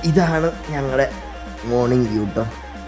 ഇതാണ് ഞങ്ങളുടെ morning view കേട്ടോ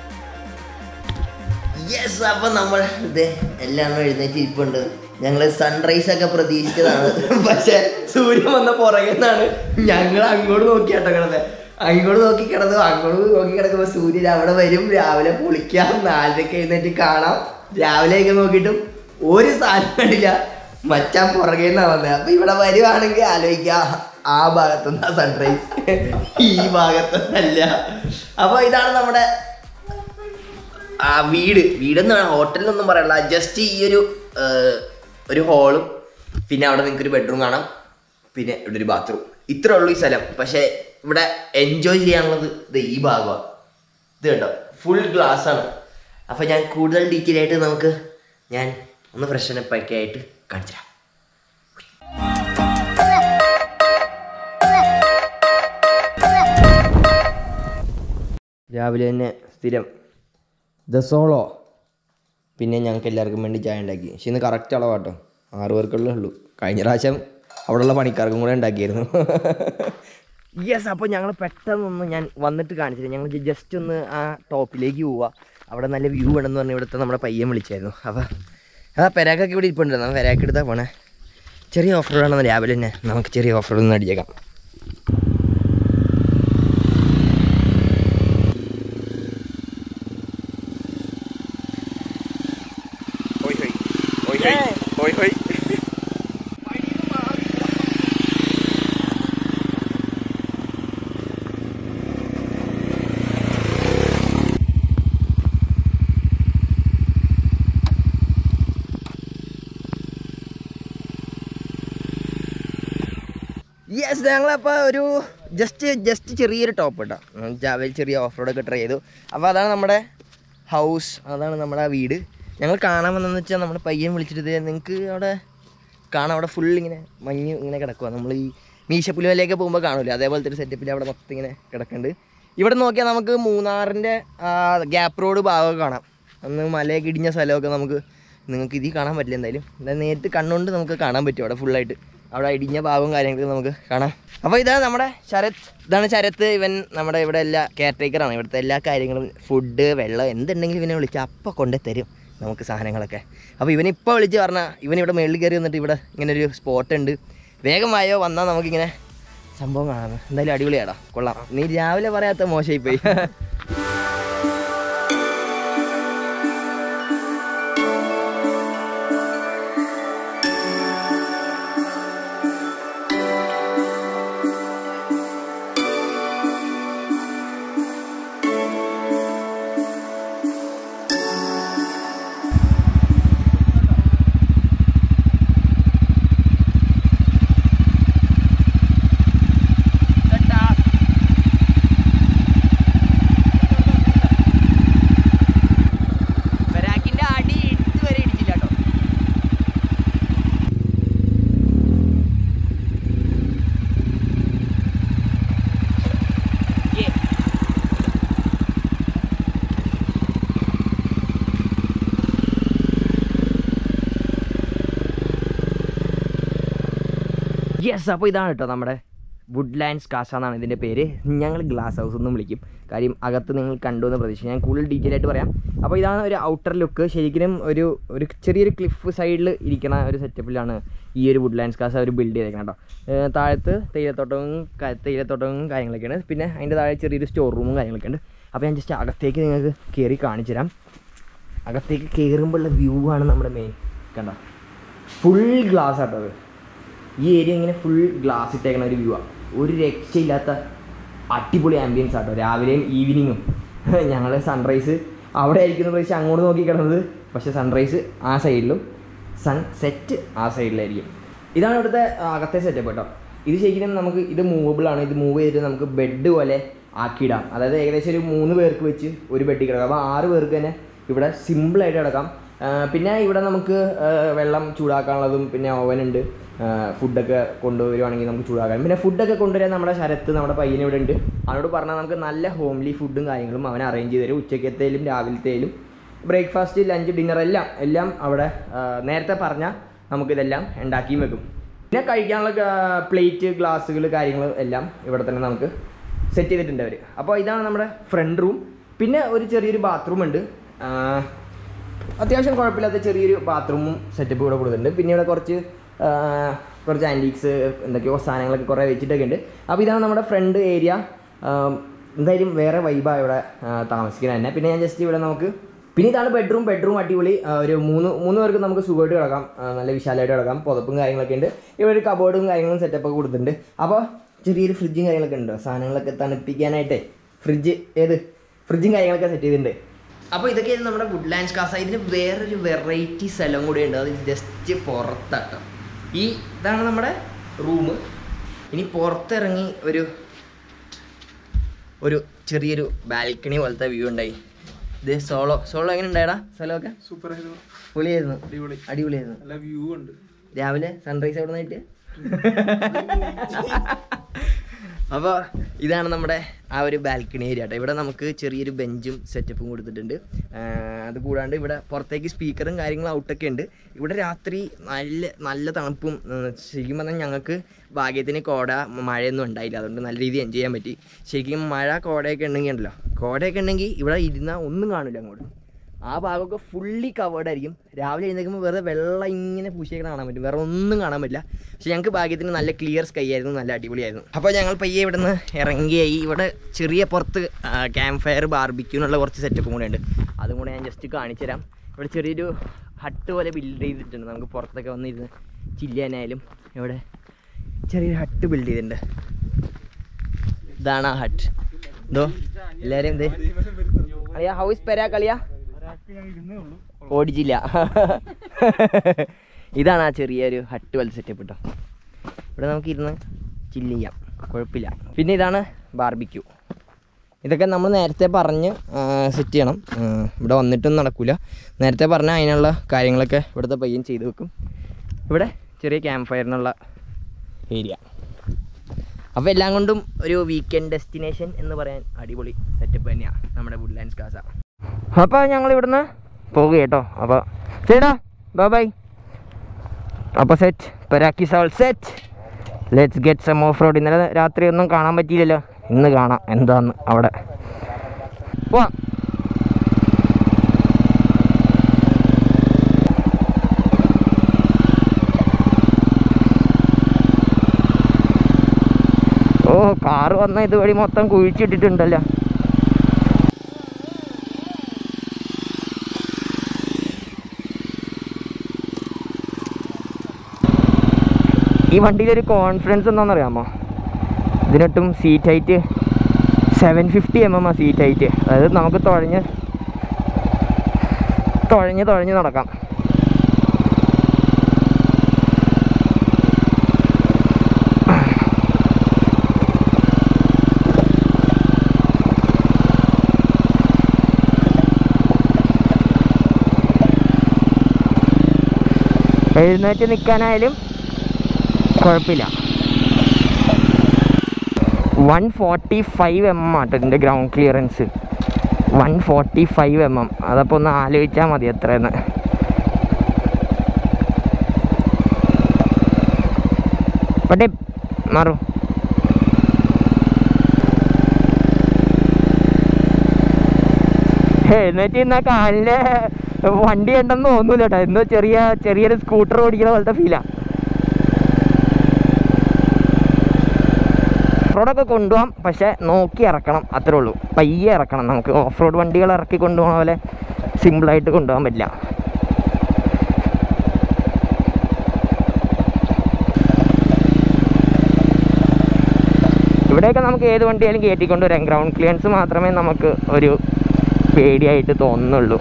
യെസ് അപ്പം നമ്മൾ ഇത് എല്ലാം എഴുന്നേറ്റ് ഇരിപ്പുണ്ട് ഞങ്ങൾ സൺറൈസ് ഒക്കെ പ്രതീക്ഷിച്ചതാണ് പക്ഷെ സൂര്യൻ വന്ന പുറകെ നിന്നാണ് ഞങ്ങൾ അങ്ങോട്ട് നോക്കിയാട്ടോ കിടന്നത് അങ്ങോട്ട് നോക്കി കിടന്നു അങ്ങോട്ട് നോക്കി കിടക്കുമ്പോൾ സൂര്യൻ അവിടെ വരും രാവിലെ പൊളിക്കാം നാലരക്ക് എഴുന്നേറ്റ് കാണാം രാവിലെയൊക്കെ നോക്കിയിട്ടും ഒരു സാധനം കണ്ടില്ല മച്ചാൻ പുറകെ നിന്നാണ് വന്നത് അപ്പൊ ഇവിടെ വരുവാണെങ്കിൽ ആലോചിക്കുക ആ ഭാഗത്തുനിന്ന് സൺറൈസ് ഈ ഭാഗത്തുനിന്നല്ല അപ്പൊ ഇതാണ് നമ്മുടെ ആ വീട് വീടെന്ന് ഹോട്ടലിലൊന്നും പറയണ്ട ജസ്റ്റ് ഈ ഒരു ആ, ഒരു ഹോളും പിന്നെ അവിടെ നിങ്ങൾക്ക് ഒരു ബെഡ്റൂം കാണാം പിന്നെ ഇവിടെ ഒരു ബാത്റൂം ഇത്രേ ഉള്ളൂ ഈ സ്ഥലം പക്ഷേ ഇവിടെ എൻജോയ് ചെയ്യാനുള്ളത് ഇത് ഈ ഭാഗമാണ് ഇത് കേട്ടോ ഫുൾ ഗ്ലാസ് ആണ് അപ്പം ഞാൻ കൂടുതൽ ഡീറ്റെയിൽ ആയിട്ട് നമുക്ക് ഞാൻ ഒന്ന് ഫ്രഷനപ്പ് ഒക്കെ ആയിട്ട് കാണിച്ചു തരാം രാവിലെ തന്നെ സ്ഥിരം ദസോളോ പിന്നെ ഞങ്ങൾക്ക് എല്ലാവർക്കും വേണ്ടി ചായ ഉണ്ടാക്കി പക്ഷെ ഇന്ന് കറക്റ്റ് അളവാട്ടോ ആറ് പേർക്കുള്ളേ ഉള്ളൂ കഴിഞ്ഞ പ്രാവശ്യം അവിടെയുള്ള പണിക്കാർക്കും കൂടെ ഉണ്ടാക്കിയിരുന്നു യെസ് അപ്പോൾ ഞങ്ങൾ പെട്ടെന്നൊന്ന് ഞാൻ വന്നിട്ട് കാണിച്ചില്ല ഞങ്ങൾ ജസ്റ്റ് ഒന്ന് ആ ടോപ്പിലേക്ക് പോവുക അവിടെ നല്ല വ്യൂ വേണമെന്ന് പറഞ്ഞ് ഇവിടുത്തെ നമ്മുടെ പയ്യൻ വിളിച്ചായിരുന്നു അപ്പോൾ ആ പെരാക്കൊക്കെ ഇവിടെ ഇരിപ്പുണ്ട് നമ്മൾ പെരാക്ക് എടുത്താൽ പോണേ ചെറിയ ഓഫർ വേണമെന്ന് രാവിലെ തന്നെ നമുക്ക് ചെറിയ ഓഫർ ഒന്ന് അടിച്ചേക്കാം Oi, oi. Oi, oi. Oi, oi. Yes ഞങ്ങളപ്പോൾ ഒരു ജസ്റ്റ് ജസ്റ്റ് ചെറിയൊരു ടോപ്പ് കേട്ടോ ജാവൽ ചെറിയ ഓഫ് റോഡൊക്കെ ട്രൈ ചെയ്തു അപ്പോൾ അതാണ് നമ്മുടെ ഹൗസ് അതാണ് നമ്മുടെ ആ വീട് ഞങ്ങൾ കാണാൻ വന്നതെന്ന് വെച്ചാൽ നമ്മുടെ പയ്യൻ വിളിച്ചിട്ട് നിങ്ങൾക്ക് അവിടെ കാണാം അവിടെ ഫുൾ ഇങ്ങനെ മഞ്ഞ് ഇങ്ങനെ കിടക്കുക നമ്മൾ ഈ മീശപ്പുലിമലയൊക്കെ പോകുമ്പോൾ കാണൂല അതേപോലത്തെ ഒരു സെറ്റപ്പിൽ അവിടെ മൊത്തം ഇങ്ങനെ കിടക്കുന്നുണ്ട് ഇവിടെ നോക്കിയാൽ നമുക്ക് മൂന്നാറിൻ്റെ ഗ്യാപ്പ് റോഡ് ഭാഗമൊക്കെ കാണാം അന്ന് മലയൊക്കെ ഇടിഞ്ഞ സ്ഥലമൊക്കെ നമുക്ക് നിങ്ങൾക്ക് ഇതിൽ കാണാൻ പറ്റില്ല എന്തായാലും എന്തായാലും നേരിട്ട് കണ്ണുകൊണ്ട് നമുക്ക് കാണാൻ പറ്റും അവിടെ ഫുള്ളായിട്ട് അവിടെ ഇടിഞ്ഞ ഭാഗവും കാര്യങ്ങളൊക്കെ നമുക്ക് കാണാം അപ്പോൾ ഇതാണ് നമ്മുടെ ശരത് ഇതാണ് ശരത്ത് ഇവൻ നമ്മുടെ ഇവിടെ എല്ലാ കെയർ ടേക്കറാണ് ഇവിടുത്തെ എല്ലാ കാര്യങ്ങളും ഫുഡ് വെള്ളം എന്തുണ്ടെങ്കിലും ഇവനെ വിളിച്ച് അപ്പം കൊണ്ടേ തരും നമുക്ക് സാധനങ്ങളൊക്കെ അപ്പോൾ ഇവനിപ്പോൾ വിളിച്ച് പറഞ്ഞാൽ ഇവൻ ഇവിടെ മേളിൽ കയറി വന്നിട്ട് ഇവിടെ ഇങ്ങനെ ഒരു സ്പോട്ട് ഉണ്ട് വേഗം വായോ വന്നാൽ നമുക്കിങ്ങനെ സംഭവം കാണാം എന്തായാലും അടിപൊളിയാടാ കൊള്ളാം നീ രാവിലെ പറയാത്ത മോശമായി പോയി ബരാക്കിന്റെ അടി ഇതുവരെ ഇടിച്ചില്ല കേട്ടോ യെസ് അപ്പോൾ ഇതാണ് കേട്ടോ നമ്മുടെ വുഡ്ലാൻഡ്സ് കാസ എന്നാണ് ഇതിൻ്റെ പേര് ഞങ്ങൾ ഗ്ലാസ് ഹൗസ് എന്നും വിളിക്കും കാര്യം അകത്ത് നിങ്ങൾ കണ്ടു എന്ന് പ്രതീക്ഷിച്ചു ഞാൻ കൂടുതൽ ഡീറ്റെയിൽ ആയിട്ട് പറയാം അപ്പോൾ ഇതാണ് ഒരു ഔട്ടർ ലുക്ക് ശരിക്കും ഒരു ഒരു ചെറിയൊരു ക്ലിഫ് സൈഡിൽ ഇരിക്കുന്ന ഒരു സെറ്റപ്പിലാണ് ഈ ഒരു വുഡ്ലാൻഡ്സ് കാസ അവർ ബിൽഡ് ചെയ്തേക്കണം കേട്ടോ ഏഹ് താഴത്ത് തേയിലത്തോട്ടവും ക- തേയിലത്തോട്ടവും കാര്യങ്ങളൊക്കെയാണ് പിന്നെ അതിൻ്റെ താഴെ ചെറിയൊരു സ്റ്റോർ റൂമും കാര്യങ്ങളൊക്കെ ഉണ്ട് അപ്പോൾ ഞാൻ ജസ്റ്റ് അകത്തേക്ക് നിങ്ങൾക്ക് കയറി കാണിച്ചു തരാം അകത്തേക്ക് കയറുമ്പോഴുള്ള വ്യൂ ആണ് നമ്മുടെ മെയിൻ കണ്ട ഫുൾ ഗ്ലാസ് ആട്ടോ അത് ഈ ഏരിയ ഇങ്ങനെ ഫുൾ ഗ്ലാസ് ഇട്ടേക്കണ ഒരു വ്യൂ ആണ് ഒരു രക്ഷയില്ലാത്ത അടിപൊളി ആംബിയൻസ് ആട്ടോ രാവിലെയും ഈവനിങ്ങും ഞങ്ങൾ സൺറൈസ് അവിടെ ആയിരിക്കുന്ന പ്രദേശം അങ്ങോട്ട് നോക്കി കിടന്നത് പക്ഷേ സൺറൈസ് ആ സൈഡിലും സൺ സെറ്റ് ആ സൈഡിലായിരിക്കും ഇതാണ് ഇവിടുത്തെ അകത്തെ സെറ്റപ്പ് കേട്ടോ ഇത് ശരിക്കും നമുക്ക് ഇത് മൂവബിൾ ആണ് ഇത് മൂവ് ചെയ്തിട്ട് നമുക്ക് ബെഡ് പോലെ ആക്കിയിടാം അതായത് ഏകദേശം ഒരു മൂന്ന് പേർക്ക് വെച്ച് ഒരു ബെഡിൽ കിടക്കാം അപ്പോൾ ആറ് പേർക്ക് തന്നെ ഇവിടെ സിമ്പിളായിട്ട് കിടക്കാം ആ, പിന്നെ ഇവിടെ നമുക്ക് ആ, വെള്ളം ചൂടാക്കാനുള്ളതും പിന്നെ ഓവൻ ഉണ്ട് ഫുഡൊക്കെ കൊണ്ടുവരുവാണെങ്കിൽ നമുക്ക് ചൂടാക്കാം പിന്നെ ഫുഡൊക്കെ കൊണ്ടുവരാൻ നമ്മുടെ ശരത്ത് നമ്മുടെ പയ്യൻ ഇവിടെ ഉണ്ട് അവനോട് പറഞ്ഞാൽ നമുക്ക് നല്ല ഹോംലി ഫുഡും കാര്യങ്ങളും അവൻ അറേഞ്ച് ചെയ്ത് തരും ഉച്ചക്കത്തേലും രാവിലത്തേലും ബ്രേക്ക്ഫാസ്റ്റ് ലഞ്ച് ഡിന്നർ എല്ലാം എല്ലാം അവിടെ ആ, നേരത്തെ പറഞ്ഞാൽ നമുക്കിതെല്ലാം ഉണ്ടാക്കിയും വെക്കും പിന്നെ കഴിക്കാനുള്ള പ്ലേറ്റ് ഗ്ലാസ്സുകൾ കാര്യങ്ങൾ എല്ലാം ഇവിടെ തന്നെ നമുക്ക് സെറ്റ് ചെയ്തിട്ടുണ്ട് അവർ അപ്പോൾ ഇതാണ് നമ്മുടെ ഫ്രണ്ട് റൂം പിന്നെ ഒരു ചെറിയൊരു ബാത്റൂം ഉണ്ട് ആ, അത്യാവശ്യം കുഴപ്പമില്ലാത്ത ചെറിയൊരു ബാത്റൂമും സെറ്റപ്പ് ഇവിടെ കൊടുത്തിട്ടുണ്ട് പിന്നെ ഇവിടെ കുറച്ച് ആ, കുറച്ച് ആൻറ്റീക്സ് എന്തൊക്കെയോ സാധനങ്ങളൊക്കെ കുറേ വെച്ചിട്ടൊക്കെ ഉണ്ട് അപ്പോൾ ഇതാണ് നമ്മുടെ ഫ്രണ്ട് ഏരിയ എന്തായാലും വേറെ വൈബാണ് ഇവിടെ ആ, താമസിക്കുന്നത് തന്നെ പിന്നെ ഞാൻ ജസ്റ്റ് ഇവിടെ നമുക്ക് പിന്നെ ഇതാണ് ബെഡ്റൂം ബെഡ്റൂം അടിപൊളി ആ, ഒരു മൂന്ന് മൂന്ന് പേർക്ക് നമുക്ക് സുഖമായിട്ട് കിടക്കാം ആ, നല്ല വിശാലമായിട്ട് കിടക്കാം പുതപ്പും കാര്യങ്ങളൊക്കെ ഉണ്ട് ഇവിടെ ഒരു കബോർഡും കാര്യങ്ങളും സെറ്റപ്പ് ഒക്കെ കൊടുത്തിട്ടുണ്ട് അപ്പോൾ ചെറിയൊരു ഫ്രിഡ്ജും കാര്യങ്ങളൊക്കെ ഉണ്ട് സാധനങ്ങളൊക്കെ തണുപ്പിക്കാനായിട്ടേ ഫ്രിഡ്ജ് ഏത് ഫ്രിഡ്ജും കാര്യങ്ങളൊക്കെ സെറ്റ് ചെയ്തിട്ടുണ്ട് അപ്പോൾ ഇതൊക്കെയായിരുന്നു നമ്മുടെ വുഡ്ലാൻഡ്സ് കാസ ഇതിന് വേറൊരു വെറൈറ്റി സ്ഥലം കൂടി ഉണ്ട് അത് ജസ്റ്റ് പുറത്താട്ടോ ഈ ഇതാണ് നമ്മുടെ റൂം ഇനി പുറത്തിറങ്ങി ഒരു ഒരു ചെറിയൊരു ബാൽക്കണി പോലത്തെ വ്യൂ ഉണ്ടായി ഇത് സോളോ സോളോ എങ്ങനെ ഉണ്ടായടാ സ്ഥലമൊക്കെ സൂപ്പർ ആയിരുന്നു പൊളിയായിരുന്നു അടിപൊളി അടിപൊളിയായിരുന്നു നല്ല വ്യൂ ഉണ്ട് രാവിലെ സൺറൈസ് എവിടെ നിന്നിട്ട് അപ്പോൾ ഇതാണ് നമ്മുടെ ആ ഒരു ബാൽക്കണി ഏരിയ കേട്ടോ ഇവിടെ നമുക്ക് ചെറിയൊരു ബെഞ്ചും സെറ്റപ്പും കൊടുത്തിട്ടുണ്ട് ആഹ് അത് കൂടാണ്ട് ഇവിടെ പുറത്തേക്ക് സ്പീക്കറും കാര്യങ്ങളും ഔട്ടൊക്കെ ഉണ്ട് ഇവിടെ രാത്രി നല്ല നല്ല തണുപ്പും ഉം, ശരിക്കും പറഞ്ഞാൽ ഞങ്ങൾക്ക് ഭാഗ്യത്തിന് കോട മഴയൊന്നും ഉണ്ടായില്ല അതുകൊണ്ട് നല്ല രീതിയിൽ എൻജോയ് ചെയ്യാൻ പറ്റി ശരിക്കും മഴ കോടയൊക്കെ ഉണ്ടെങ്കിൽ ഉണ്ടല്ലോ കോടയൊക്കെ ഉണ്ടെങ്കിൽ ഇവിടെ ഇരുന്നാൽ ഒന്നും കാണില്ല അങ്ങോട്ട് ആ ഭാഗമൊക്കെ ഫുള്ളി കവേർഡ് ആയിരിക്കും രാവിലെ എഴുന്നേൽക്കുമ്പോൾ വെറുതെ വെള്ളം ഇങ്ങനെ പൂശിയൊക്കെ കാണാൻ പറ്റും വേറെ ഒന്നും കാണാൻ പറ്റില്ല പക്ഷെ ഞങ്ങൾക്ക് ഭാഗ്യത്തിന് നല്ല ക്ലിയർ സ്കൈ ആയിരുന്നു നല്ല അടിപൊളിയായിരുന്നു അപ്പോൾ ഞങ്ങൾ പയ്യെ ഇവിടെ നിന്ന് ഇറങ്ങിയായി ഇവിടെ ചെറിയ പുറത്ത് ക്യാമ്പ് ഫയർ ബാർബിക്യൂ എന്നുള്ള കുറച്ച് സെറ്റപ്പും കൂടെ ഉണ്ട് അതും കൂടെ ഞാൻ ജസ്റ്റ് കാണിച്ചു തരാം ഇവിടെ ചെറിയൊരു ഹട്ട് പോലെ ബിൽഡ് ചെയ്തിട്ടുണ്ട് നമുക്ക് പുറത്തൊക്കെ വന്നിരുന്ന് ചില്ലാനായാലും ഇവിടെ ചെറിയൊരു ഹട്ട് ബിൽഡ് ചെയ്തിട്ടുണ്ട് ഇതാണ് ആ ഹട്ട് എന്തോ എല്ലാവരും എന്ത് അളിയാ ഹൗസ് പെരാ കളിയാ ഓടിച്ചില്ല ഇതാണ് ആ ചെറിയൊരു ഹട്ട് പോലെ സെറ്റപ്പ് കേട്ടോ ഇവിടെ നമുക്ക് ഇരുന്ന് ചില്ല് ചെയ്യാം കുഴപ്പമില്ല പിന്നെ ഇതാണ് ബാർബിക്യൂ ഇതൊക്കെ നമ്മൾ നേരത്തെ പറഞ്ഞ് സെറ്റ് ചെയ്യണം ആ, ഇവിടെ വന്നിട്ടൊന്നും നടക്കില്ല നേരത്തെ പറഞ്ഞ അതിനുള്ള കാര്യങ്ങളൊക്കെ ഇവിടുത്തെ പയ്യൻ ചെയ്ത് വെക്കും ഇവിടെ ചെറിയ ക്യാമ്പ് ഫയറിനുള്ള ഏരിയ അപ്പോൾ എല്ലാം കൊണ്ടും ഒരു വീക്കെൻഡ് ഡെസ്റ്റിനേഷൻ എന്ന് പറയാൻ അടിപൊളി സെറ്റപ്പ് തന്നെയാണ് നമ്മുടെ വുഡ്ലാൻഡ്സ് കാസ അപ്പോൾ ഞങ്ങൾ ഇവിടുന്ന് പോകുക കേട്ടോ അപ്പോൾ ശരിടാ ബൈ ബൈ അപ്പോൾ set Perak is all set let's get some off road ഇന്നലെ രാത്രി ഒന്നും കാണാൻ പറ്റിയില്ലല്ലോ ഇന്ന് കാണാം എന്താന്ന് അവിടെ പോവാം ഓ കാറ് വന്ന ഇതുവഴി മൊത്തം കുഴിച്ചിട്ടിട്ടുണ്ടല്ലോ ഈ വണ്ടിയിലൊരു കോൺഫിഡൻസ് എന്താണെന്ന് അറിയാമോ ഇതിനൊട്ടും seat height seven fifty M M ആ സീറ്റ് ഹൈറ്റ് അതായത് നമുക്ക് തുഴഞ്ഞ് തുഴഞ്ഞ് തുഴഞ്ഞ് നടക്കാം എഴുന്നേറ്റ് നിൽക്കാനായാലും കുഴപ്പമില്ല one forty five M M ആട്ടോ ഇതിൻ്റെ ground clearance one forty five M M അതപ്പോൾ ഒന്ന് ആലോചിച്ചാൽ മതി എത്രയെന്ന് പട്ടേ മാറൂ എന്നിട്ട് ഇന്ന കാലിൻ്റെ വണ്ടി ഉണ്ടെന്ന് തോന്നൂല കേട്ടോ എന്തോ ചെറിയ ചെറിയൊരു സ്കൂട്ടർ ഓടിക്കുന്ന പോലത്തെ ഫീലാണ് റോഡൊക്കെ കൊണ്ടുപോകാം പക്ഷെ നോക്കി ഇറക്കണം അത്രേ ഉള്ളൂ പയ്യെ ഇറക്കണം നമുക്ക് ഓഫ് റോഡ് വണ്ടികൾ ഇറക്കി കൊണ്ടുപോകുന്ന പോലെ സിമ്പിളായിട്ട് കൊണ്ടുപോകാൻ പറ്റില്ല ഇവിടെയൊക്കെ നമുക്ക് ഏത് വണ്ടിയായാലും കയറ്റിക്കൊണ്ട് വരാം ഗ്രൗണ്ട് ക്ലിയറൻസ് മാത്രമേ നമുക്ക് ഒരു പേടിയായിട്ട് തോന്നുന്നുള്ളൂ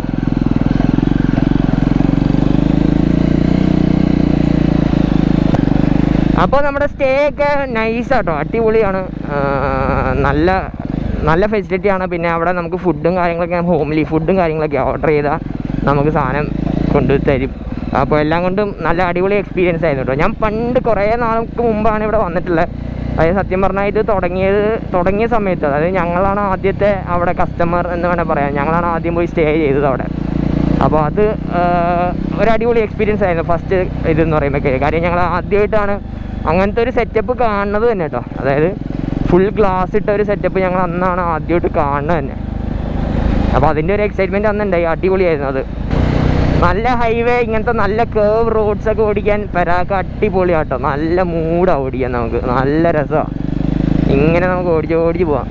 അപ്പോൾ നമ്മുടെ സ്റ്റേ ഒക്കെ നൈസ് ആട്ടോ അടിപൊളിയാണ് ആ, നല്ല നല്ല ഫെസിലിറ്റി ആണ് പിന്നെ അവിടെ നമുക്ക് ഫുഡും കാര്യങ്ങളൊക്കെ ഹോംലി ഫുഡും കാര്യങ്ങളൊക്കെ ഓർഡർ ചെയ്താൽ നമുക്ക് സാധനം കൊണ്ടു തരും അപ്പോൾ എല്ലാം കൊണ്ടും നല്ല അടിപൊളി എക്സ്പീരിയൻസ് ആയിരുന്നു കേട്ടോ ഞാൻ പണ്ട് കുറേ നാൾക്ക് മുമ്പാണ് ഇവിടെ വന്നിട്ടുള്ളത് അതായത് സത്യം പറഞ്ഞാൽ ഇത് തുടങ്ങിയത് തുടങ്ങിയ സമയത്ത് അതായത് ഞങ്ങളാണ് ആദ്യത്തെ അവിടെ കസ്റ്റമർ എന്ന് വേണേൽ പറയാം ഞങ്ങളാണ് ആദ്യം പോയി സ്റ്റേ ചെയ്തത് അവിടെ അപ്പോൾ അത് ആ, ഒരു അടിപൊളി എക്സ്പീരിയൻസ് ആയിരുന്നു ഫസ്റ്റ് ഇതെന്ന് പറയുമ്പോൾ കാര്യം ഞങ്ങൾ ആദ്യമായിട്ടാണ് അങ്ങനത്തെ ഒരു സെറ്റപ്പ് കാണുന്നത് തന്നെ കേട്ടോ അതായത് ഫുൾ ഗ്ലാസ് ഇട്ട ഒരു സെറ്റപ്പ് ഞങ്ങൾ അന്നാണ് ആദ്യമായിട്ട് കാണുന്നത് തന്നെ അപ്പോൾ അതിൻ്റെ ഒരു എക്സൈറ്റ്മെൻറ്റ് അന്നുണ്ടായി അടിപൊളിയായിരുന്നു അത് നല്ല ഹൈവേ ഇങ്ങനത്തെ നല്ല കേവ് റോഡ്സ് ഒക്കെ ഓടിക്കാൻ പരാക്ക് അടിപൊളിയാട്ടോ നല്ല മൂടാണ് ഓടിക്കാൻ നമുക്ക് നല്ല രസമാണ് ഇങ്ങനെ നമുക്ക് ഓടിച്ച് ഓടിച്ച് പോവാം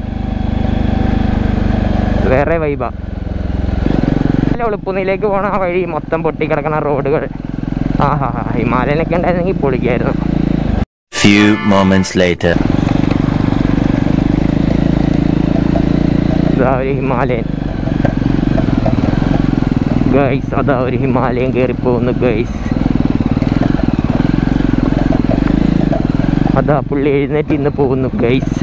വേറെ വൈബാ നല്ല എളുപ്പുന്നിലേക്ക് പോണ ആ വഴി മൊത്തം പൊട്ടിക്കിടക്കണ റോഡുകൾ ആ ഹാ ഹാ ഹിമാലയനൊക്കെ ഉണ്ടായിരുന്നെങ്കിൽ പൊളിക്കായിരുന്നു Few moments later. ഇതാ ഒരു ഹിമാലയൻ ഗൈസ് അതാ ഒരു ഹിമാലയൻ കയറി പോകുന്നു ഗൈസ് അതാ പുള്ളി എഴുന്നേറ്റ് ഇന്ന് പോകുന്നു ഗൈസ്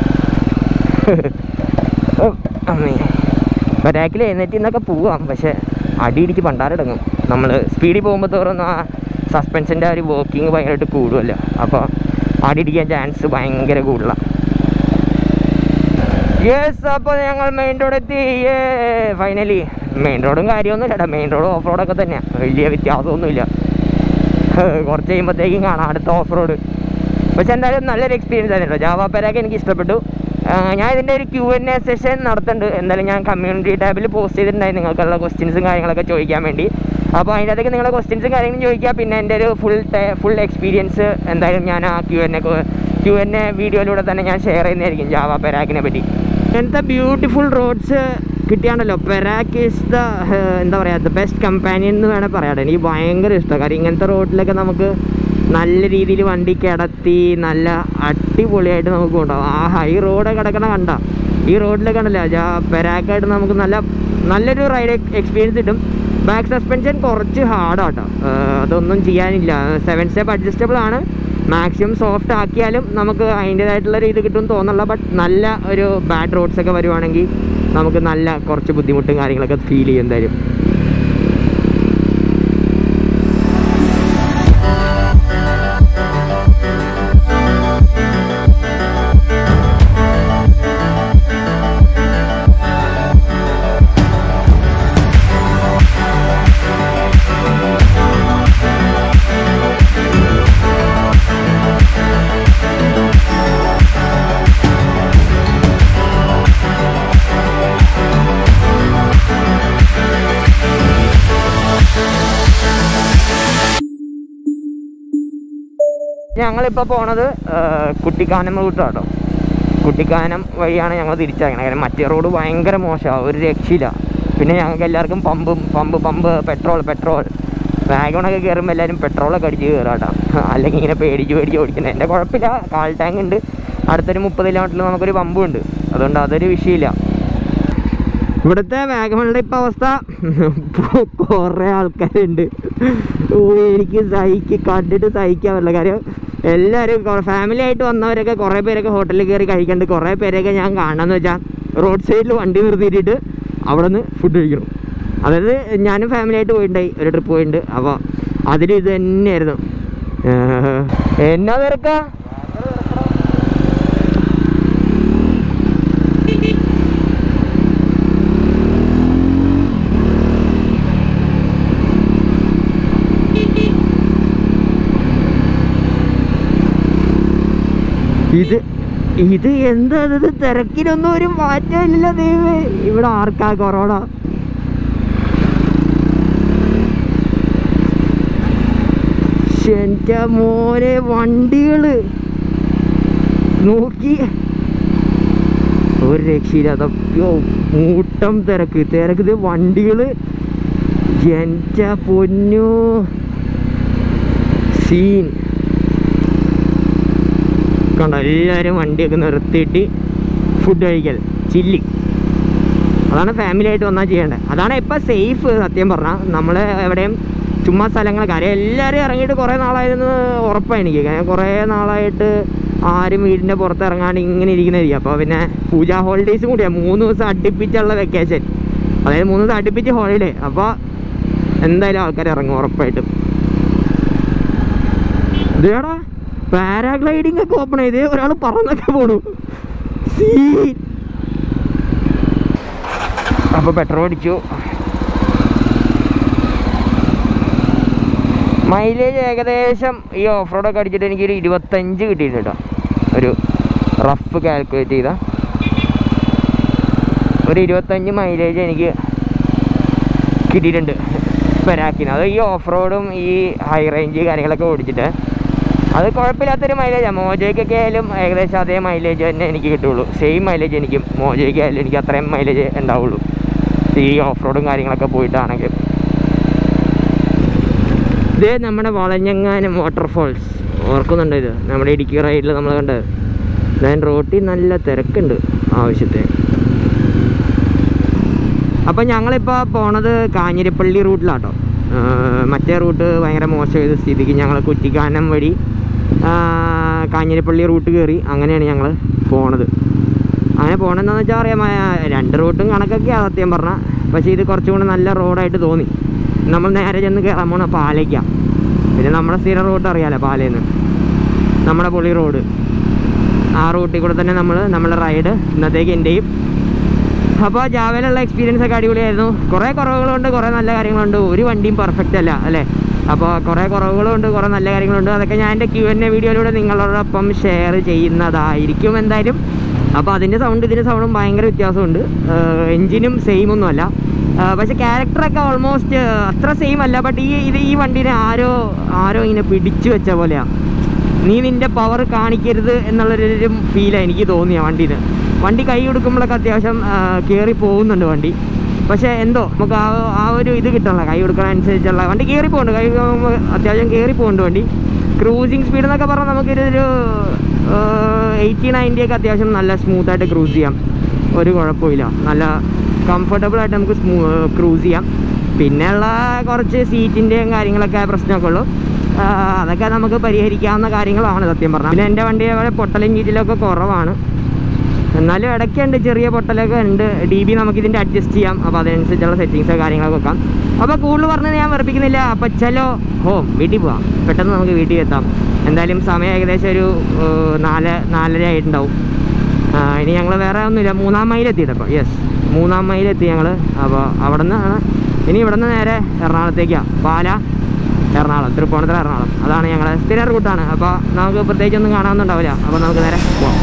അമ്മേ ബരാക്കിൽ എഴുന്നേറ്റ് ഇന്നൊക്കെ പോവാം പക്ഷെ അടിയിടിച്ച് പണ്ടാരടങ്ങും നമ്മൾ സ്പീഡിൽ പോകുമ്പോൾ തോറും ആ സസ്പെൻഷൻ്റെ ആ ഒരു വോക്കിങ് ഭയങ്കരമായിട്ട് കൂടുമല്ലോ അപ്പോൾ അടിയിടിക്കാൻ ചാൻസ് ഭയങ്കര കൂടുതലാണ് യെസ് അപ്പോൾ ഞങ്ങൾ മെയിൻ റോഡ് എത്തി ഫൈനലി മെയിൻ റോഡും കാര്യമൊന്നും ഇല്ലടാ മെയിൻ റോഡ് ഓഫ് റോഡൊക്കെ തന്നെയാണ് വലിയ വ്യത്യാസമൊന്നുമില്ല കുറച്ച് കഴിയുമ്പോഴത്തേക്കും കാണാം അടുത്ത ഓഫ് റോഡ് പക്ഷെ എന്തായാലും നല്ലൊരു എക്സ്പീരിയൻസ് ആയിരുന്നു ജാവ പെരാക്ക് എനിക്ക് ഇഷ്ടപ്പെട്ടു ആ, ഞാൻ ഇതിൻ്റെ ഒരു ക്യു എൻ എ സെഷൻ നടത്തുന്നുണ്ട് എന്തായാലും ഞാൻ കമ്മ്യൂണിറ്റി ടാബിൽ പോസ്റ്റ് ചെയ്തിട്ടുണ്ടായി നിങ്ങൾക്കുള്ള ക്വസ്റ്റ്യൻസും കാര്യങ്ങളൊക്കെ ചോദിക്കാൻ വേണ്ടി അപ്പോൾ അതിൻ്റെ അകത്തേക്ക് നിങ്ങളുടെ ക്വസ്റ്റ്യൻസും കാര്യങ്ങളും ചോദിക്കുക പിന്നെ എൻ്റെ ഒരു ഫുൾ ഫുൾ എക്സ്പീരിയൻസ് എന്തായാലും ഞാൻ ആ Q N A Q N A വീഡിയോയിലൂടെ തന്നെ ഞാൻ ഷെയർ ചെയ്യുന്നതായിരിക്കും ജാവ പെരാക്കിനെ പറ്റി ഇങ്ങനത്തെ ബ്യൂട്ടിഫുൾ റോഡ്സ് കിട്ടിയാണല്ലോ പെരാക്ക് ഇസ് ദ എന്താ പറയുക ദ ബെസ്റ്റ് കമ്പാനിയൻ എന്ന് വേണേൽ പറയാം എനിക്ക് ഭയങ്കര ഇഷ്ടമാണ് കാരണം ഇങ്ങനത്തെ റോഡിലൊക്കെ നമുക്ക് നല്ല രീതിയിൽ വണ്ടി കിടത്തി നല്ല അടിപൊളിയായിട്ട് നമുക്ക് കൊണ്ടുപോകാം ആഹാ ഈ റോഡ് കിടക്കണ കണ്ട ഈ റോഡിലൊക്കെ ഉണ്ടല്ലോ ജാ പെരാക്കായിട്ട് നമുക്ക് നല്ല നല്ലൊരു റൈഡ് എക്സ്പീരിയൻസ് കിട്ടും ബാക്ക് സസ്പെൻഷൻ കുറച്ച് ഹാർഡാട്ടോ അതൊന്നും ചെയ്യാനില്ല സെവൻ സ്റ്റെപ്പ് അഡ്ജസ്റ്റബിൾ ആണ് മാക്സിമം സോഫ്റ്റ് ആക്കിയാലും നമുക്ക് അതിൻ്റേതായിട്ടുള്ള ഒരു ഇത് കിട്ടും തോന്നുന്നില്ല ബട്ട് നല്ല ഒരു ബാഡ് റോഡ്സ് ഒക്കെ വരുവാണെങ്കിൽ നമുക്ക് നല്ല കുറച്ച് ബുദ്ധിമുട്ടും കാര്യങ്ങളൊക്കെ ഫീൽ ചെയ്യും എന്തായാലും ഞങ്ങളിപ്പോൾ പോണത് ആ, കുട്ടിക്കാനം റൂട്ടാട്ടോ കുട്ടിക്കാനം വഴിയാണ് ഞങ്ങൾ തിരിച്ചറിയണത് കാരണം മറ്റേ റോഡ് ഭയങ്കര മോശമാണ് ഒരു രക്ഷയില്ല പിന്നെ ഞങ്ങൾക്ക് എല്ലാവർക്കും പമ്പും പമ്പ് പമ്പ് പെട്രോൾ പെട്രോൾ വാഗണൊക്കെ കയറുമ്പോൾ എല്ലാവരും പെട്രോളൊക്കെ അടിച്ച് കയറാട്ടോ അല്ലെങ്കിൽ ഇങ്ങനെ പേടിച്ച് പേടിച്ച് ഓടിക്കുന്നത് എൻ്റെ കുഴപ്പമില്ല കാൽ ടാങ്ക് ഉണ്ട് അടുത്തൊരു മുപ്പത് കിലോമീറ്ററിൽ നമുക്കൊരു പമ്പും ഉണ്ട് അതുകൊണ്ട് അതൊരു വിഷയമില്ല ഇവിടുത്തെ വാഗമണിയുടെ ഇപ്പം അവസ്ഥ കുറേ ആൾക്കാരുണ്ട് ഓ എനിക്ക് സഹിക്ക് കണ്ടിട്ട് സഹിക്കാൻ പറ്റില്ല കാര്യം എല്ലാവരും ഫാമിലി ആയിട്ട് വന്നവരൊക്കെ കുറേ പേരൊക്കെ ഹോട്ടലിൽ കയറി കഴിക്കുന്നുണ്ട് കുറേ പേരൊക്കെ ഞാൻ കാണാന്ന് വെച്ചാൽ റോഡ് സൈഡിൽ വണ്ടി നിർത്തിയിട്ടിട്ട് അവിടെ നിന്ന് ഫുഡ് കഴിക്കണം അതായത് ഞാനും ഫാമിലി ആയിട്ട് പോയിട്ടുണ്ടായി ഒരു ട്രിപ്പ് പോയിട്ടുണ്ട് അപ്പോൾ അതിൽ ഇത് തന്നെയായിരുന്നു ഏഹ്, എന്നാ തിരക്കാ ഇത് ഇത് എന്താ ഇത് തിരക്കിനൊന്നും ഒരു മാറ്റമില്ലല്ലോ ദൈവമേ ഇവിടെ ആർക്കാ കൊറോണ ശ്ശെ, എൻ്റെ മോനെ വണ്ടികള് നോക്കി ഒരു രക്ഷയില്ലാത്ത യ്യോ, മൂട്ടം തിരക്ക് തിരക്ക് ഇത് വണ്ടികള് എൻ്റെ പൊന്നു സീൻ കണ്ടോ എല്ലാവരും വണ്ടിയൊക്കെ നിർത്തിയിട്ട് ഫുഡ് കഴിക്കൽ ചില്ലി അതാണ് ഫാമിലി ആയിട്ട് വന്നാൽ ചെയ്യേണ്ടത് അതാണ് ഇപ്പം സേഫ് സത്യം പറഞ്ഞാൽ നമ്മൾ എവിടെയും ചുമ്മാ സ്ഥലങ്ങൾ കാര്യം എല്ലാവരും ഇറങ്ങിയിട്ട് കുറേ നാളായിരുന്നു ഉറപ്പാണ് എനിക്ക് കാരണം കുറേ നാളായിട്ട് ആരും വീടിൻ്റെ പുറത്ത് ഇറങ്ങാണ്ട് ഇങ്ങനെ ഇരിക്കുന്നതായിരിക്കും അപ്പോൾ പിന്നെ പൂജാ ഹോളിഡേയ്സും കൂടിയാണ് മൂന്ന് ദിവസം അടുപ്പിച്ചുള്ള വെക്കേഷൻ അതായത് മൂന്ന് ദിവസം അടുപ്പിച്ച് ഹോളിഡേ അപ്പോൾ എന്തായാലും ആൾക്കാർ ഇറങ്ങും ഉറപ്പായിട്ടും ഇതേടാ പാരാഗ്ലൈഡിംഗ് ഒക്കെ ഓപ്പൺ ചെയ്ത് ഒരാൾ പറന്നൊക്കെ പോണു സീൻ അപ്പൊ പെട്രോൾ അടിച്ചു മൈലേജ് ഏകദേശം ഈ ഓഫ് റോഡൊക്കെ അടിച്ചിട്ട് എനിക്കൊരു ഇരുപത്തഞ്ച് കിട്ടിയിട്ടുണ്ട് കേട്ടോ ഒരു റഫ് കാൽക്കുലേറ്റ് ചെയ്ത ഒരു ഇരുപത്തഞ്ച് മൈലേജ് എനിക്ക് കിട്ടിയിട്ടുണ്ട് പെരാക്കിന് അത് ഈ ഓഫ് റോഡും ഈ ഹൈ റേഞ്ച് കാര്യങ്ങളൊക്കെ ഓടിച്ചിട്ട് അത് കുഴപ്പമില്ലാത്തൊരു മൈലേജാണ് മോജോയ്ക്കൊക്കെ ആയാലും ഏകദേശം അതേ മൈലേജ് തന്നെ എനിക്ക് കിട്ടുള്ളൂ സെയിം മൈലേജ് എനിക്ക് മോജോയ്ക്ക് ആയാലും എനിക്ക് അത്രയും മൈലേജ് ഉണ്ടാവുള്ളൂ ഈ ഓഫ് റോഡും കാര്യങ്ങളൊക്കെ പോയിട്ടാണെങ്കിൽ ഇത് നമ്മുടെ വളഞ്ഞങ്ങാനം വാട്ടർഫോൾസ് ഓർക്കുന്നുണ്ടോ ഇത് നമ്മുടെ ഇടുക്കി റൈഡിൽ നമ്മൾ കണ്ടത് ഞാൻ റോട്ടിൽ നല്ല തിരക്കുണ്ട് ആവശ്യത്തിന് അപ്പം ഞങ്ങളിപ്പോൾ പോണത് കാഞ്ഞിരപ്പള്ളി റൂട്ടിലാട്ടോ മറ്റേ റൂട്ട് ഭയങ്കര മോശം ചെയ്ത സ്ഥിതിക്ക് ഞങ്ങൾ കുറ്റിക്കാനം വഴി ആ, കാഞ്ഞിരപ്പള്ളി റൂട്ട് കയറി അങ്ങനെയാണ് ഞങ്ങൾ പോണത് അങ്ങനെ പോണെന്താണെന്ന് വെച്ചാൽ അറിയാം ആ, രണ്ട് റൂട്ടും കണക്കൊക്കെയാണ് സത്യം പറഞ്ഞാൽ പക്ഷേ ഇത് കുറച്ചും കൂടെ നല്ല റോഡായിട്ട് തോന്നി നമ്മൾ നേരെ ചെന്ന് കയറാൻ പോണ പാലയ്ക്കാണ് പിന്നെ നമ്മുടെ സ്ഥിരം റൂട്ട് അറിയാലോ പാലയിൽ നിന്ന് നമ്മുടെ പുളി റോഡ് ആ റൂട്ടിൽ കൂടെ തന്നെ നമ്മൾ നമ്മുടെ റൈഡ് ഇന്നത്തേക്ക് എൻ്റെയും അപ്പോൾ ജാവയിലുള്ള എക്സ്പീരിയൻസ് ഒക്കെ അടിപൊളിയായിരുന്നു കുറേ കുറവുകളുണ്ട് കുറേ നല്ല കാര്യങ്ങളുണ്ട് ഒരു വണ്ടിയും പെർഫെക്റ്റ് അല്ല അല്ലേ അപ്പോൾ കുറേ കുറവുകളുണ്ട് കുറേ നല്ല കാര്യങ്ങളുണ്ട് അതൊക്കെ ഞാൻ എൻ്റെ ക്യു എൻ എ വീഡിയോയിലൂടെ നിങ്ങളോടൊപ്പം ഷെയർ ചെയ്യുന്നതായിരിക്കും എന്തായാലും അപ്പോൾ അതിൻ്റെ സൗണ്ട് ഇതിൻ്റെ സൗണ്ടും ഭയങ്കര വ്യത്യാസമുണ്ട് എൻജിനും സെയിം ഒന്നുമല്ല പക്ഷേ ക്യാരക്ടറൊക്കെ ഓൾമോസ്റ്റ് അത്ര സെയിം അല്ല ബട്ട് ഈ ഇത് ഈ വണ്ടീനെ ആരോ ആരോ ഇങ്ങനെ പിടിച്ചു വെച്ച പോലെയാണ് നീ നിന്റെ പവർ കാണിക്കരുത് എന്നുള്ളൊരു ഫീലാണ് എനിക്ക് തോന്നിയ വണ്ടിയിൽ വണ്ടി കൈ കൊടുക്കുമ്പോഴൊക്കെ അത്യാവശ്യം കയറി പോകുന്നുണ്ട് വണ്ടി പക്ഷേ എന്തോ നമുക്ക് ആ ആ ഒരു ഇത് കിട്ടണല്ലോ കൈ കൊടുക്കണ അനുസരിച്ചുള്ള വണ്ടി കയറി പോകുന്നുണ്ട് കൈ കൊടുക്കുമ്പോൾ അത്യാവശ്യം കയറി പോകുന്നുണ്ട് വണ്ടി ക്രൂസിങ് സ്പീഡ് എന്നൊക്കെ പറഞ്ഞാൽ നമുക്കിതൊരു എയ്റ്റി നയൻറ്റി ഒക്കെ അത്യാവശ്യം നല്ല സ്മൂത്തായിട്ട് ക്രൂസ് ചെയ്യാം ഒരു കുഴപ്പമില്ല നല്ല കംഫർട്ടബിൾ ആയിട്ട് നമുക്ക് സ്മൂ ക്രൂസ് ചെയ്യാം പിന്നെയുള്ള കുറച്ച് സീറ്റിൻ്റെയും കാര്യങ്ങളൊക്കെ പ്രശ്നമൊക്കെ ഉള്ളൂ ആ, അതൊക്കെ നമുക്ക് പരിഹരിക്കാവുന്ന കാര്യങ്ങളാണ് സത്യം പറഞ്ഞാൽ പിന്നെ എൻ്റെ വണ്ടി അവിടെ പൊട്ടലും ചീറ്റിലൊക്കെ കുറവാണ് എന്നാലും ഇടയ്ക്കുണ്ട് ചെറിയ പൊട്ടലൊക്കെ ഉണ്ട് ഡി ബി നമുക്ക് ഇതിൻ്റെ അഡ്ജസ്റ്റ് ചെയ്യാം അപ്പോൾ അതിനനുസരിച്ചുള്ള സെറ്റിങ്സോ കാര്യങ്ങളൊക്കെ വെക്കാം അപ്പോൾ കൂടുതൽ പറഞ്ഞത് ഞാൻ വെറുപ്പിക്കുന്നില്ല അപ്പോൾ ചലോ ഹോം വീട്ടിൽ പോവാം പെട്ടെന്ന് നമുക്ക് വീട്ടിൽ എത്താം എന്തായാലും സമയം ഏകദേശം ഒരു ഏർ, നാല് നാലര ആയിട്ടുണ്ടാവും ആ, ഇനി ഞങ്ങൾ വേറെ ഒന്നുമില്ല മൂന്നാം മൈൽ എത്തിയിട്ടപ്പോൾ യെസ് മൂന്നാം മൈൽ എത്തി ഞങ്ങൾ അപ്പോൾ അവിടെ നിന്നാണ് ഇനി ഇവിടെ നിന്ന് നേരെ എറണാകുളത്തേക്കാണ് പാല എറണാകുളം തൃപ്പൂണിത്തുറ എറണാകുളം അതാണ് ഞങ്ങളുടെ സ്ഥിര റൂട്ടാണ് അപ്പോൾ നമുക്ക് പ്രത്യേകിച്ചൊന്നും കാണാനൊന്നും ഉണ്ടാവില്ല അപ്പോൾ നമുക്ക് നേരെ പോവാം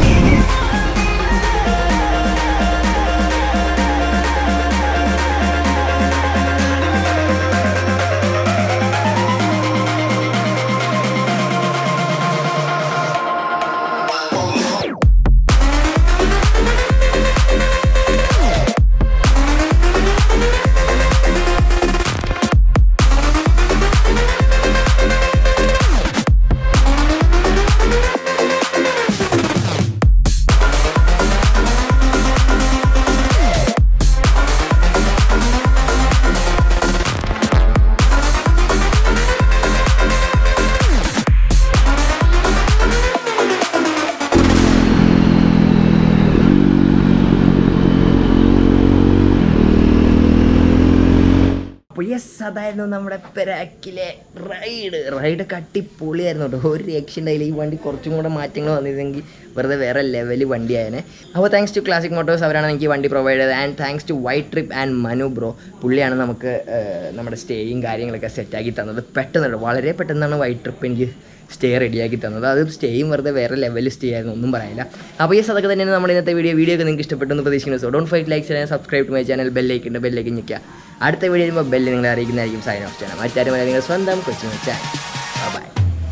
അപ്പോൾ യെസ് അതായിരുന്നു നമ്മുടെ പെരാക്കിലെ റൈഡ് റൈഡൊക്കെ അടിപൊളിയായിരുന്നു കേട്ടോ ഒരു രക്ഷ ഉണ്ടായില്ല ഈ വണ്ടി കുറച്ചും കൂടെ മാറ്റങ്ങൾ വന്നിരുന്നെങ്കിൽ വെറുതെ വേറെ ലെവൽ വണ്ടിയായനെ അപ്പോൾ താങ്ക്സ് ടു ക്ലാസിക് മോട്ടോഴ്സ് അവരാണ് എനിക്ക് ഈ വണ്ടി പ്രൊവൈഡ് ചെയ്തത് and thanks to white trip and Manu bro പുള്ളിയാണ് നമുക്ക് ഏർ, നമ്മുടെ സ്റ്റേയും കാര്യങ്ങളൊക്കെ സെറ്റാക്കി തന്നത് പെട്ടെന്ന് വളരെ പെട്ടെന്നാണ് വൈറ്റ് ട്രിപ്പ് എനിക്ക് സ്റ്റേ റെഡിയാക്കി തന്നത് അത് സ്റ്റേയും വെറുതെ വേറെ ലെവലിൽ സ്റ്റേ ആയിരുന്നു ഒന്നും പറയാനില്ല അപ്പോൾ യെസ് അതൊക്കെ തന്നെയാണ് നമ്മുടെ ഇന്നത്തെ വീഡിയോ വീഡിയോ ഒക്കെ നിങ്ങൾക്ക് ഇഷ്ടപ്പെട്ടെന്ന് പ്രതീക്ഷിക്കുന്നു സോ ഡോണ്ട് ഫൈറ്റ് ലൈക്ക് ചെയ്യാൻ സബ്സ്ക്രൈബ് ടു മൈ ചാനൽ ബെല്ലേക്ക് ഉണ്ട് ബെല്ലേക്ക് ഞെക്കുക അടുത്ത വീഡിയോ വരുമ്പോൾ ബെല്ല് നിങ്ങളെ അറിയിക്കുന്നതായിരിക്കും സൈൻ ഓഫ് ചെയ്യണം മറ്റാരും നിങ്ങൾ സ്വന്തം കൊച്ചു ചാനൽ ബൈ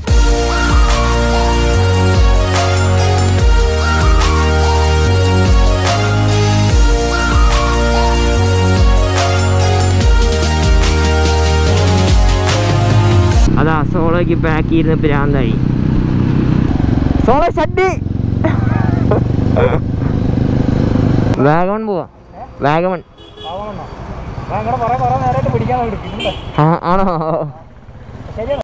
അതാ സോളോയ്ക്ക് ബാക്ക് ഇരുന്ന് പ്രാന്തായി സോളോ ഷഡ്ഡി വാഗമൺ പോവാ വാഗമൺ അങ്ങനെ പറയാൻ പറയാൻ നേരമായിട്ട് പിടിക്കാൻ ആ ആണോ